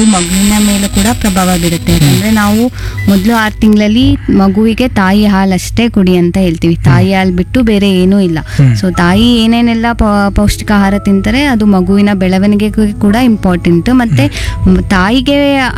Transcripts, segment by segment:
ಮಗುವಿನ ಮೇಲೆ ಕೂಡ ಪ್ರಭಾವ ಬೀರುತ್ತೆ ಯಾಕಂದ್ರೆ ನಾವು ಮೊದಲು ಆರು ತಿಂಗಳಲ್ಲಿ ಮಗುವಿಗೆ ತಾಯಿ ಹಾಲು ಅಷ್ಟೇ ಕುಡಿ ಅಂತ ಹೇಳ್ತೀವಿ ತಾಯಿ ಹಾಲು ಬಿಟ್ಟು ಬೇರೆ ಏನೂ ಇಲ್ಲ ಹ್ಮ್. ಸೊ ತಾಯಿ ಏನೇನೆಲ್ಲ ಪೌ- ಪೌಷ್ಟಿಕ ಆಹಾರ ತಿಂತಾರೆ ಅದು ಮಗುವಿನ ಬೆಳವಣಿಗೆಗೂ ಕೂಡ ಇಂಪಾರ್ಟೆಂಟ್ ಮತ್ತೆ ಮ್, ತಾಯಿಗೆ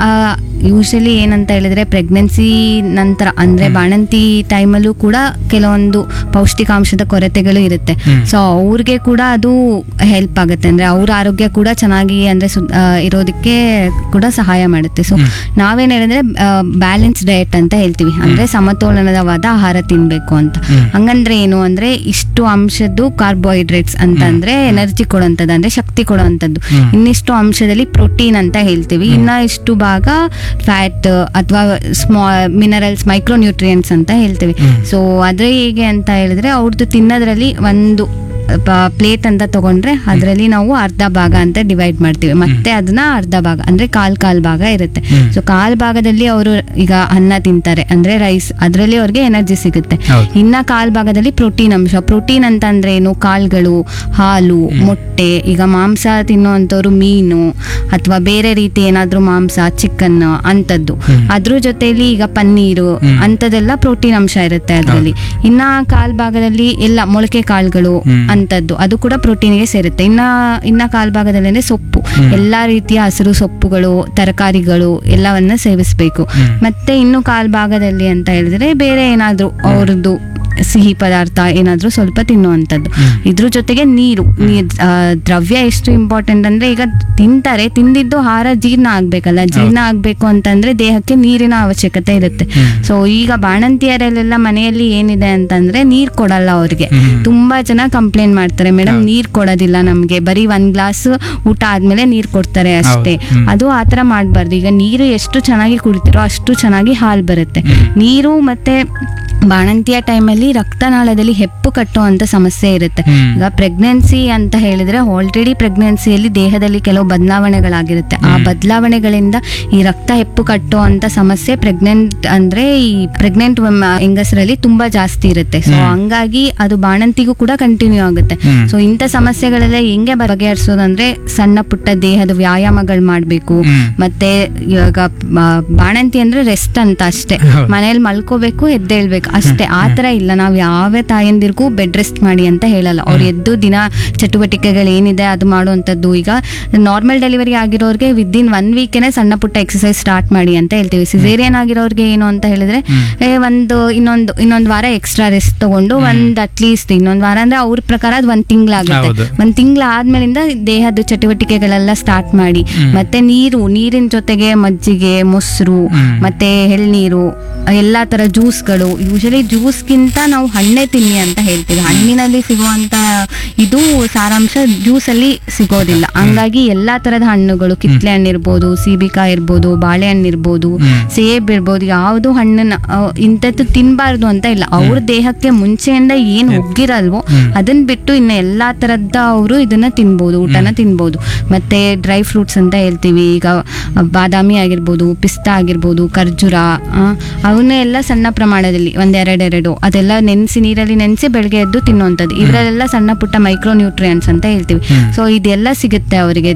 ಯೂಶಲಿ ಏನಂತ ಹೇಳಿದ್ರೆ ಪ್ರೆಗ್ನೆನ್ಸಿ ನಂತರ ಅಂದ್ರೆ ಬಾಣಂತಿ ಟೈಮಲ್ಲೂ ಕೂಡ ಕೆಲವೊಂದು ಪೌಷ್ಟಿಕಾಂಶದ ಕೊರತೆಗಳು ಇರುತ್ತೆ ಹ್ಮ್. ಸೊ ಅವ್ರಿಗೆ ಕೂಡ ಅದು ಹೆಲ್ಪ್ ಆಗುತ್ತೆ ಅಂದ್ರೆ ಅವ್ರ ಆರೋಗ್ಯ ಕೂಡ ಚೆನ್ನಾಗಿ ಅಂದ್ರೆ ಸು- ಆ, ಇರೋದಕ್ಕೆ ಕೂಡ ಸಹಾಯ ಮಾಡುತ್ತೆ ಸೊ ಹ್ಮ್. ನಾವೇನ್ ಹೇಳಿದ್ರೆ ಬ್ಯಾಲೆನ್ಸ್ ಡಯಟ್ ಅಂತ ಹೇಳ್ತೀವಿ ಅಂದ್ರೆ ಸಮತೋಲನವಾದ ಆಹಾರ ತಿನ್ಬೇಕು ಅಂತ ಹ್ಮ್. ಹಂಗಂದ್ರೆ ಏನು ಅಂದ್ರೆ ಇಷ್ಟು ಅಂಶದ್ದು ಕಾರ್ಬೋಹೈಡ್ರೇಟ್ಸ್ ಅಂತ ಅಂದ್ರೆ ಎನರ್ಜಿ ಕೊಡುವಂಥದ್ದು ಅಂದ್ರೆ ಶಕ್ತಿ ಕೊಡುವಂಥದ್ದು ಹ್ಮ್. ಇನ್ನಿಷ್ಟು ಅಂಶದಲ್ಲಿ ಪ್ರೋಟೀನ್ ಅಂತ ಹೇಳ್ತೀವಿ ಇನ್ನ ಇಷ್ಟು ಭಾಗ ಫ್ಯಾಟ್ ಅಥವಾ ಸ್ಮಾ ಮಿನರಲ್ಸ್ ಮೈಕ್ರೋ ನ್ಯೂಟ್ರಿಯೆಂಟ್ಸ್ ಅಂತ ಹೇಳ್ತೀವಿ ಹ್ಮ್. ಸೊ ಅದೇ ಹೇಗೆ ಅಂತ ಹೇಳಿದ್ರೆ ಅವ್ರದ್ದು ತಿನ್ನೋದ್ರಲ್ಲಿ ಒಂದು ಪ್ಲೇಟ್ ಅಂತ ತಗೊಂಡ್ರೆ ಅದರಲ್ಲಿ ನಾವು ಅರ್ಧ ಭಾಗ ಅಂತ ಡಿವೈಡ್ ಮಾಡ್ತೀವಿ ಮತ್ತೆ ಅದನ್ನ ಅರ್ಧ ಭಾಗ ಅಂದ್ರೆ ಕಾಲ್ ಕಾಲ್ ಭಾಗ ಇರುತ್ತೆ ಹ್ಮ್. ಸೊ ಕಾಲ್ ಭಾಗದಲ್ಲಿ ಅವರು ಈಗ ಅನ್ನ ತಿಂತಾರೆ ಅಂದ್ರೆ ರೈಸ್ ಅದರಲ್ಲಿ ಅವ್ರಿಗೆ ಎನರ್ಜಿ ಸಿಗುತ್ತೆ ಹೌದು. ಇನ್ನ ಕಾಲ್ ಭಾಗದಲ್ಲಿ ಪ್ರೋಟೀನ್ ಅಂಶ ಪ್ರೋಟೀನ್ ಅಂತ ಅಂದ್ರೆ ಏನು ಕಾಳುಗಳು ಹಾಲು ಮೊಟ್ಟೆ ಈಗ ಮಾಂಸ ತಿನ್ನುವಂಥವ್ರು ಮೀನು ಅಥವಾ ಬೇರೆ ರೀತಿ ಏನಾದ್ರೂ ಮಾಂಸ ಚಿಕನ್ ಅಂತದ್ದು ಹ್ಮ್. ಅದ್ರ ಜೊತೆಲಿ ಈಗ ಪನ್ನೀರು ಹ್ಮ್. ಅಂತದೆಲ್ಲ ಪ್ರೋಟೀನ್ ಅಂಶ ಇರುತ್ತೆ ಅದರಲ್ಲಿ ಇನ್ನ ಕಾಲ್ ಭಾಗದಲ್ಲಿ ಎಲ್ಲ ಮೊಳಕೆ ಕಾಳುಗಳು ಹ್ಮ್. ಅಂತದ್ದು ಅದು ಕೂಡ ಪ್ರೋಟೀನ್ಗೆ ಸೇರುತ್ತೆ ಇನ್ನ ಇನ್ನ ಕಾಲ್ ಭಾಗದಲ್ಲಿ ಅಂದ್ರೆ ಸೊಪ್ಪು ಹ್ಮ್. ಎಲ್ಲಾ ರೀತಿಯ ಹಸಿರು ಸೊಪ್ಪುಗಳು ತರಕಾರಿಗಳು ಎಲ್ಲವನ್ನ ಸೇವಿಸಬೇಕು ಹ್ಮ್. ಮತ್ತೆ ಇನ್ನು ಕಾಲ್ ಭಾಗದಲ್ಲಿ ಅಂತ ಹೇಳಿದ್ರೆ ಬೇರೆ ಏನಾದ್ರು ಅವ್ರದ್ದು ಸಿಹಿ ಪದಾರ್ಥ ಏನಾದ್ರೂ ಸ್ವಲ್ಪ ತಿನ್ನುವಂಥದ್ದು ಹ್ಮ್. ಇದ್ರ ಜೊತೆಗೆ ನೀರು ನೀರ್ ಆ, ದ್ರವ್ಯ ಎಷ್ಟು ಇಂಪಾರ್ಟೆಂಟ್ ಅಂದ್ರೆ ಈಗ ತಿಂತಾರೆ ತಿಂದಿದ್ದು ಆಹಾರ ಜೀರ್ಣ ಆಗ್ಬೇಕಲ್ಲ ಜೀರ್ಣ ಆಗ್ಬೇಕು ಅಂತಂದ್ರೆ ದೇಹಕ್ಕೆ ನೀರಿನ ಅವಶ್ಯಕತೆ ಇರುತ್ತೆ ಹ್ಮ್. ಸೊ ಈಗ ಬಾಣಂತಿಯರಲ್ಲೆಲ್ಲ ಮನೆಯಲ್ಲಿ ಏನಿದೆ ಅಂತಂದ್ರೆ ನೀರ್ ಕೊಡಲ್ಲ ಅವ್ರಿಗೆ ಹ್ಮ್. ತುಂಬಾ ಜನ ಕಂಪ್ಲೇಂಟ್ ಮಾಡ್ತಾರೆ ಮೇಡಮ್ ಹೌದು. ನೀರ್ ಕೊಡೋದಿಲ್ಲ ನಮ್ಗೆ ಬರೀ ಒಂದ್ ಗ್ಲಾಸ್ ಊಟ ಆದ್ಮೇಲೆ ನೀರ್ ಕೊಡ್ತಾರೆ ಅಷ್ಟೇ ಹೌದು. ಹ್ಮ್. ಅದು ಆತರ ಮಾಡ್ಬಾರ್ದು ಈಗ ನೀರು ಎಷ್ಟು ಚೆನ್ನಾಗಿ ಕುಡಿತಿರೋ ಅಷ್ಟು ಚೆನ್ನಾಗಿ ಹಾಲು ಬರುತ್ತೆ ಹ್ಮ್. ನೀರು ಮತ್ತೆ ಬಾಣಂತಿಯ ಟೈಮಲ್ಲಿ ರಕ್ತನಾಳದಲ್ಲಿ ಹೆಪ್ಪು ಕಟ್ಟುವಂತ ಸಮಸ್ಯೆ ಇರುತ್ತೆ ಹ್ಮ್. ಈಗ ಪ್ರೆಗ್ನೆನ್ಸಿ ಅಂತ ಹೇಳಿದ್ರೆ ಆಲ್ರೆಡಿ ಪ್ರೆಗ್ನೆನ್ಸಿಯಲ್ಲಿ ದೇಹದಲ್ಲಿ ಕೆಲವು ಬದಲಾವಣೆಗಳಾಗಿರುತ್ತೆ ಆ ಬದಲಾವಣೆಗಳಿಂದ ಈ ರಕ್ತ ಹೆಪ್ಪು ಕಟ್ಟುವಂತ ಸಮಸ್ಯೆ ಪ್ರೆಗ್ನೆಂಟ್ ಅಂದ್ರೆ ಈ ಪ್ರೆಗ್ನೆಂಟ್ ಹೆಂಗಸರಲ್ಲಿ ತುಂಬಾ ಜಾಸ್ತಿ ಇರುತ್ತೆ ಸೊ ಹ್ಮ್. ಹಂಗಾಗಿ ಅದು ಬಾಣಂತಿಗೂ ಕೂಡ ಕಂಟಿನ್ಯೂ ಆಗುತ್ತೆ ಹ್ಮ್. ಸೊ ಇಂಥ ಸಮಸ್ಯೆಗಳೆಲ್ಲ ಹೆಂಗೆ ಬಗೆಹರಿಸೋದಂದ್ರೆ ಸಣ್ಣ ಪುಟ್ಟ ದೇಹದ ವ್ಯಾಯಾಮಗಳು ಮಾಡಬೇಕು ಹ್ಮ್. ಮತ್ತೆ ಇವಾಗ ಬ- ಬಾಣಂತಿ ಅಂದ್ರೆ ರೆಸ್ಟ್ ಅಂತ ಅಷ್ಟೇ ಹೌದು. ಮನೇಲಿ ಮಲ್ಕೋಬೇಕು ಎದ್ದೇಳ್ಬೇಕು ಅಷ್ಟೇ ಆ ಥರ ಇಲ್ಲ ನಾವು ಯಾವ ತಾಯಂದಿರ್ಗೂ ಬೆಡ್ ರೆಸ್ಟ್ ಮಾಡಿ ಅಂತ ಹೇಳಲ್ಲ ಅವ್ರು ಎದ್ದು ದಿನ ಚಟುವಟಿಕೆಗಳು ಏನಿದೆ ಅದು ಮಾಡುವಂಥದ್ದು ಈಗ ನಾರ್ಮಲ್ ಡೆಲಿವರಿ ಆಗಿರೋರಿಗೆ ವಿದಿನ್ ಒನ್ ವೀಕೆನೆ ಸಣ್ಣ ಪುಟ್ಟ ಎಕ್ಸಸೈಸ್ ಸ್ಟಾರ್ಟ್ ಮಾಡಿ ಅಂತ ಹೇಳ್ತೀವಿ ಸಿಸೇರಿಯನ್ ಆಗಿರೋರಿಗೆ ಏನು ಅಂತ ಹೇಳಿದ್ರೆ ಹ್ಮ್. ಏ, ಒಂದು ಇನ್ನೊಂದು ಇನ್ನೊಂದು ವಾರ ಎಕ್ಸ್ಟ್ರಾ ರೆಸ್ಟ್ ತಗೊಂಡು ಒಂದ್ ಅಟ್ಲೀಸ್ಟ್ ಇನ್ನೊಂದು ವಾರ ಅಂದ್ರೆ ಅವ್ರ ಪ್ರಕಾರ ಅದು ಒಂದ್ ತಿಂಗಳಾಗುತ್ತೆ ಹೌದು. ಒಂದ್ ತಿಂಗಳ ಆದ್ಮೇಲಿಂದ ದೇಹದ ಚಟುವಟಿಕೆಗಳೆಲ್ಲ ಸ್ಟಾರ್ಟ್ ಮಾಡಿ ಹ್ಮ್. ಮತ್ತೆ ನೀರು ನೀರಿನ ಜೊತೆಗೆ ಮಜ್ಜಿಗೆ ಮೊಸರು ಹ್ಮ್. ಮತ್ತೆ ಎಳ್ನೀರು ಎಲ್ಲಾ ತರ ಜ್ಯೂಸ್ಗಳು ಯೂಶಲಿ ಜ್ಯೂಸ್ಗಿಂತ ನಾವು ಹಣ್ಣೆ ತಿನ್ನಿ ಅಂತ ಹೇಳ್ತೀವಿ ಹಣ್ಣಿನಲ್ಲಿ ಸಿಗುವಂತ ಇದು ಸಾರಾಂಶ ಜ್ಯೂಸ್ ಅಲ್ಲಿ ಸಿಗೋದಿಲ್ಲ ಹಂಗಾಗಿ ಎಲ್ಲಾ ತರದ ಹಣ್ಣುಗಳು ಕಿತ್ಲೆ ಹಣ್ಣು ಇರ್ಬೋದು ಸೀಬಿಕಾಯಿ ಇರ್ಬೋದು ಬಾಳೆಹಣ್ಣು ಇರ್ಬೋದು ಹ್ಮ್. ಸೇಬ್ ಇರ್ಬೋದು ಯಾವುದು ಹಣ್ಣನ್ನ ಆ, ಇಂಥದ್ದು ತಿನ್ಬಾರ್ದು ಅಂತ ಇಲ್ಲ ಅವ್ರ ದೇಹಕ್ಕೆ ಮುಂಚೆಯಿಂದ ಏನ್ ಒಗ್ಗಿರಲ್ವೋ ಹ್ಮ್. ಅದನ್ನ ಬಿಟ್ಟು ಇನ್ನ ಎಲ್ಲಾ ತರದ ಅವರು ಇದನ್ನ ತಿನ್ಬೋದು ಊಟನ ತಿನ್ಬೋದು ಮತ್ತೆ ಡ್ರೈ ಫ್ರೂಟ್ಸ್ ಅಂತ ಹೇಳ್ತೀವಿ ಈಗ ಬಾದಾಮಿ ಆಗಿರ್ಬೋದು ಪಿಸ್ತಾ ಆಗಿರ್ಬೋದು ಖರ್ಜೂರ ಆ, ಅವನ್ನೇ ಎಲ್ಲ ಸಣ್ಣ ಪ್ರಮಾಣದಲ್ಲಿ ಒಂದ್ ಎರಡೆರಡು ಅದೆಲ್ಲ ನೆನೆಸಿ ನೀರಲ್ಲಿ ನೆನೆಸಿ ಬೆಳಗ್ಗೆ ಎದ್ದು ತಿನ್ನುವಂಥದ್ದು ಇವರಲ್ಲೆಲ್ಲ ಸಣ್ಣ ಪುಟ್ಟ ಮೈಕ್ರೋ ನ್ಯೂಟ್ರಿಯನ್ಸ್ ಅಂತ ಹೇಳ್ತೀವಿ ಹ್ಮ್. ಸೊ ಇದೆಲ್ಲ ಸಿಗುತ್ತೆ ಅವರಿಗೆ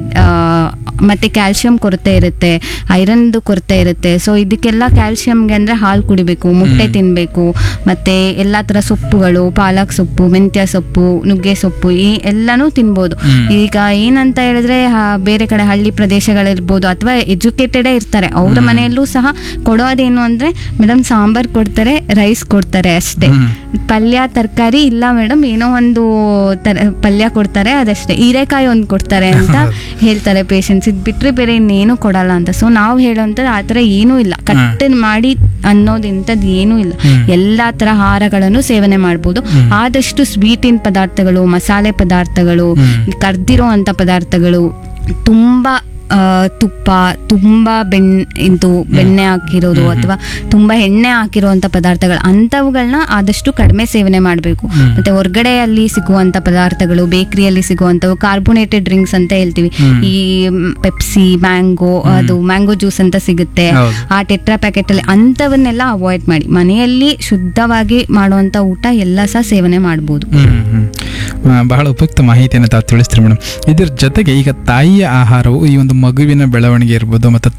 ಮತ್ತೆ ಕ್ಯಾಲ್ಸಿಯಂ ಕೊರತೆ ಇರುತ್ತೆ ಐರನ್ದು ಕೊರತೆ ಇರುತ್ತೆ ಸೊ ಇದಕ್ಕೆಲ್ಲ ಕ್ಯಾಲ್ಸಿಯಂಗೆ ಅಂದ್ರೆ ಹಾಲು ಕುಡಿಬೇಕು ಮೊಟ್ಟೆ ಹ್ಮ್. ತಿನ್ಬೇಕು ಮತ್ತೆ ಎಲ್ಲಾ ತರ ಸೊಪ್ಪುಗಳು ಪಾಲಕ್ ಸೊಪ್ಪು ಮೆಂತ್ಯ ಸೊಪ್ಪು ನುಗ್ಗೆ ಸೊಪ್ಪು ಈ ಎಲ್ಲಾನು ತಿನ್ಬೋದು ಹ್ಮ್. ಈಗ ಏನಂತ ಹೇಳಿದ್ರೆ ಹ- ಬೇರೆ ಕಡೆ ಹಳ್ಳಿ ಪ್ರದೇಶಗಳಿರ್ಬೋದು ಅಥವಾ ಎಜುಕೇಟೆಡೇ ಇರ್ತಾರೆ ಅವ್ರ ಹ್ಮ್. ಮನೆಯಲ್ಲೂ ಸಹ ಕೊಡೋದೇನು ಅಂದ್ರೆ ಮೇಡಮ್ ಸಾಂಬಾರ್ ಕೊಡ್ತಾರೆ ರೈಸ್ ಕೊಡ್ತಾರೆ ಅಷ್ಟೇ ಹ್ಮ್. ಪಲ್ಯ ತರಕಾರಿ ಇಲ್ಲ ಮೇಡಮ್ ಏನೋ ಒಂದು ತರ ಪಲ್ಯ ಕೊಡ್ತಾರೆ ಅದಷ್ಟೇ ಹೀರೆಕಾಯಿ ಒಂದು ಕೊಡ್ತಾರೆ ಅಂತ ಹೌದು. ಹೇಳ್ತಾರೆ ಪೇಷಂಟ್ಸ್ ಇದು ಬಿಟ್ರೆ ಬೇರೆ ಇನ್ನೇನು ಕೊಡಲ್ಲ ಅಂತ ಸೊ ನಾವು ಹೇಳೋಂಥದ್ದು ಆ ಥರ ಏನೂ ಇಲ್ಲ ಕಟ್ ಮಾಡಿ ಅನ್ನೋದು ಇಂಥದ್ದು ಏನೂ ಇಲ್ಲ ಹ್ಮ್. ಎಲ್ಲಾ ತರ ಆಹಾರಗಳನ್ನು ಸೇವನೆ ಮಾಡ್ಬೋದು ಹ್ಮ್. ಆದಷ್ಟು ಸ್ವೀಟಿನ ಪದಾರ್ಥಗಳು ಮಸಾಲೆ ಪದಾರ್ಥಗಳು ಹ್ಮ್. ಕರ್ದಿರೋ ಅಂತ ಪದಾರ್ಥಗಳು ತುಂಬಾ ಆ, ತುಪ್ಪ ತುಂಬಾ ಬೆಣ್ ಇದು ಬೆಣ್ಣೆ ಹಾಕಿರೋದು ಹ್ಮ್. ಅಥವಾ ತುಂಬಾ ಎಣ್ಣೆ ಹಾಕಿರುವಂತ ಪದಾರ್ಥಗಳು ಅಂಥವುಗಳನ್ನ ಆದಷ್ಟು ಕಡಿಮೆ ಸೇವನೆ ಮಾಡಬೇಕು ಹ್ಮ್. ಮತ್ತೆ ಹೊರಗಡೆಯಲ್ಲಿ ಸಿಗುವಂತ ಪದಾರ್ಥಗಳು ಬೇಕರಿಯಲ್ಲಿ ಸಿಗುವಂತವು ಕಾರ್ಬೋನೇಟೆಡ್ ಡ್ರಿಂಕ್ಸ್ ಅಂತ ಹೇಳ್ತೀವಿ ಹ್ಮ್. ಈ ಪೆಪ್ಸಿ ಮ್ಯಾಂಗೋ ಅದು ಮ್ಯಾಂಗೋ ಜ್ಯೂಸ್ ಅಂತ ಸಿಗುತ್ತೆ ಹೌದು. ಆ ಟೆಟ್ರಾ ಪ್ಯಾಕೆಟ್ ಅಲ್ಲಿ ಅಂಥವನ್ನೆಲ್ಲ ಅವಾಯ್ಡ್ ಮಾಡಿ ಮನೆಯಲ್ಲಿ ಶುದ್ಧವಾಗಿ ಮಾಡುವಂತ ಊಟ ಎಲ್ಲ ಸಹ ಸೇವನೆ ಮಾಡ್ಬೋದು ಹ್ಮ್, ಹ್ಮ್. ಆ, ಬಹಳ ಉಪಯುಕ್ತ ಮಾಹಿತಿಯನ್ನು ತಾವು ತಿಳಿಸ್ತೀರಿ ಮೇಡಮ್ ಇದ್ರ ಜೊತೆಗೆ ಈಗ ತಾಯಿಯ ಆಹಾರವು ಈ ಒಂದು ಮಗುವಿನ ಬೆಳವಣಿಗೆ ಇರ್ಬೋದು ಮತ್ತು